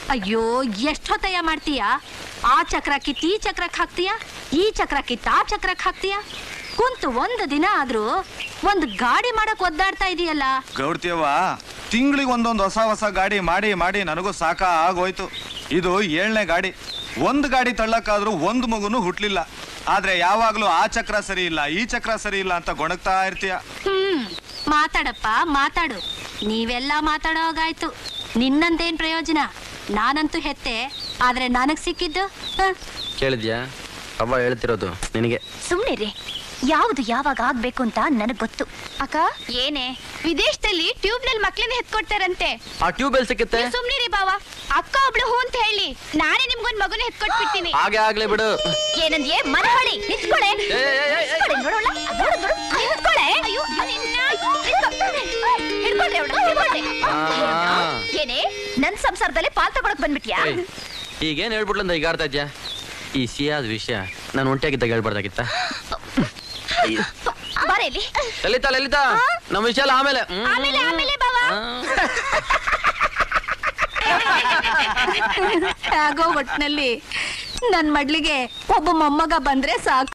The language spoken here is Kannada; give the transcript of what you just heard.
ಅಯ್ಯೋ ಎಷ್ಟ್ ಹೊತ್ತಯ್ಯ ಮಾಡ್ತೀಯ ಆ ಚಕ್ರ ಕಿತ್ ಈ ಚಕ್ರಕ್ ಹಾಕ್ತೀಯ ಈ ಚಕ್ರ ಕಿತ್ ಆ ಚಕ್ರಕ್ ಹಾಕ್ತೀಯ ಕುಂತು ಒಂದು ದಿನ ಆದ್ರೂ ಒಂದ್ ಗಾಡಿ ಮಾಡಕ್ ಒದ್ದಾಡ್ತಾ ಇದೀಯಲ್ಲ ಗೌಡ್ತಿಯವ್ವ ತಿಂಗಳಿಗೆ ಒಂದೊಂದು ಹೊಸ ಹೊಸ ಗಾಡಿ ಮಾಡಿ ಮಾಡಿ ನನಗೂ ಸಾಕ ಆಗೋಯ್ತು ಇದು ಏಳನೇ ಗಾಡಿ ಒಂದು ಗಾಡಿ ತಳ್ಳಕ್ಕಾದ್ರೂ ಒಂದು ಮಗುನು ಹುಟ್ಲಿಲ್ಲ ಆದ್ರೆ ಯಾವಾಗ್ಲೂ ಆ ಚಕ್ರ ಸರಿ ಇಲ್ಲ ಈ ಚಕ್ರ ಸರಿ ಇಲ್ಲ ಅಂತ ಗೊಣಗ್ತಾ ಇರ್ತೀಯ ಹ್ಮ್ ಮಾತಾಡಪ್ಪ ಮಾತಾಡು ನೀವೆಲ್ಲ ಮಾತಾಡೋಗಾಯ್ತು ನಿನ್ನಂದೇನ್ ಪ್ರಯೋಜನ ನಾನಂತೂ ಹೆತ್ತೆ ಆದ್ರೆ ನನಗ್ ಸಿಕ್ಕಿದ್ದು ಹ, ಕೇಳಿದ್ಯಾ ಅವ್ವ ಹೇಳ್ತಿರೋದು ನಿನಗೆ ಸುಮ್ನಿರಿ ಯಾವ್ದು ಯಾವಾಗ ಆಗ್ಬೇಕು ಅಂತ ನನಗ್ ಗೊತ್ತು ಅಕ್ಕ ಏನೇ ವಿದೇಶದಲ್ಲಿ ಟ್ಯೂಬ್ ನಲ್ಲಿ ಮಕ್ಳನ್ನ ಎತ್ಕೊಡ್ತಾರಂತೆ ಆ ಟ್ಯೂಬ್ ಎಲ್ಲಿ ಸಿಕ್ಕತ್ತೆ ನೀವ್ ಸುಮ್ನಿರಿ ಬಾವ ಅಕ್ಕ ಒಬ್ಳು ಹೂ ಅಂತ ಹೇಳಿ ನಾನೇ ನಿಮ್ಗೊಂದ್ ಮಗುನ ಎತ್ಕೊಟ್ಬಿಡ್ತೀನಿ ಹಾಗೆ ಆಗ್ಲೇ ಬಿಡು ಏನಂದ್ಯೆ ಮನ ಹೊಳಿ ನಿಂತ್ಕೊಳೆ ಏ, ಏ, ಏ, ಏ. ನಿಂತ್ಕೊಳೆ, ನೋಡೋಣ ನೋಡು, ನೋಡು. ನಿಂತ್ಕೊಳೆ ಅಯ್ಯೋ ನಿನ್ನ ನಿಂತ್ಕೊ. ಹಿಡ್ಕೊಳ್ರಿ ಅವ್ಳನ್ನ, ಹಿಡ್ಕೊಳ್ರಿ. ಆ. ಏನೇ ನನ್ ಸಂಸಾರದಲ್ಲಿ ಪಾಲ್ ತಗೊಳಕ್ ಬಂದ್ಬಿಟ್ಯಾ ಏಯ್, ಈಗೇನ್ ಹೇಳ್ಬಿಟ್ಲಂದ ಈಗ ಆಡ್ತಾ ಇದ್ಯಾ ಈ ಸಿಹಿಯಾದ ವಿಷಯ ನಾನು ಒಂಟಿಯಾಗಿದ್ದಾಗ ಹೇಳ್ಬಾರ್ದಾಗಿತ್ತ ಬಾರೆ ಇಲ್ಲಿ ಲಲಿತಾ ಲಲಿತಾ ನಮ್ಮ ವಿಷಯ ಎಲ್ಲ ಆಮೇಲೆ ಹ್ಮ್. ಆಮೇಲೆ ಆಮೇಲೆ ಬಾವ ಆ. ಹೇಗೋ ಒಟ್ನಲ್ಲಿ ನನ್ ಮಡ್ಲಿಗೆ ಒಬ್ಬ ಮೊಮ್ಮಗ ಬಂದ್ರೆ ಸಾಕು